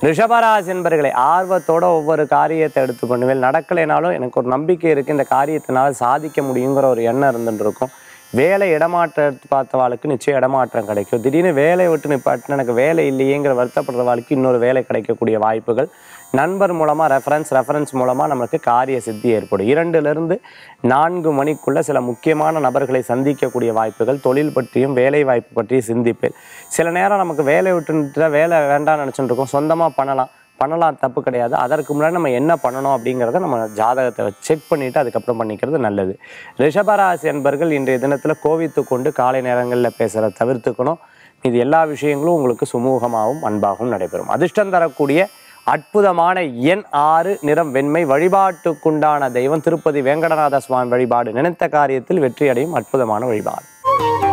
ரிஷபராசி என்பர்களை ஆர்வத்தோட ஒவ்வொரு காரியத்தை எடுத்து பண்ணுவேன் நடக்கலைனாலும் எனக்கு ஒரு நம்பிக்கை இருக்குது இந்த காரியத்தினால சாதிக்க முடியுங்கிற ஒரு எண்ணம் இருந்துட்டு இருக்கும் வேலை இடமாற்றம் பார்த்தவாளுக்கு நிச்சயம் இடமாற்றம் கிடைக்கும் திடீர்னு வேலையை விட்டு நிப்பாட்டினா எனக்கு வேலை இல்லையேங்கிற வருத்தப்படுற வாழ்க்கை இன்னொரு வேலை கிடைக்கக்கூடிய வாய்ப்புகள் நண்பர் மூலமாக ரெஃபரன்ஸ் ரெஃபரன்ஸ் மூலமாக நமக்கு காரிய சித்தி ஏற்படும் இரண்டுலேருந்து நான்கு மணிக்குள்ள சில முக்கியமான நபர்களை சந்திக்கக்கூடிய வாய்ப்புகள் தொழில் பற்றியும் வேலை வாய்ப்பு பற்றியும் சிந்திப்பேன் சில நேரம் நமக்கு வேலை விட்டுட்டு வேலை வேண்டாம்னு நினச்சிட்டு இருக்கோம் சொந்தமாக பண்ணலாம் பண்ணலாம் தப்பு கிடையாது அதற்கு முன்னாடி நம்ம என்ன பண்ணணும் அப்படிங்கிறத நம்ம ஜாதகத்தை செக் பண்ணிவிட்டு அதுக்கப்புறம் பண்ணிக்கிறது நல்லது ரிஷபராசி என்பர்கள் இன்றைய தினத்தில் கோவித்து கொண்டு காலை நேரங்களில் பேசுகிறத தவிர்த்துக்கணும் இது எல்லா விஷயங்களும் உங்களுக்கு சுமூகமாகவும் அன்பாகவும் நடைபெறும் அதிர்ஷ்டம் தரக்கூடிய அற்புதமான எண் ஆறு நிறம் வெண்மை வழிபாட்டுக்குண்டான தெய்வம் திருப்பதி வேங்கடநாத சுவாமி வழிபாடு நினைத்த காரியத்தில் வெற்றியடையும் அற்புதமான வழிபாடு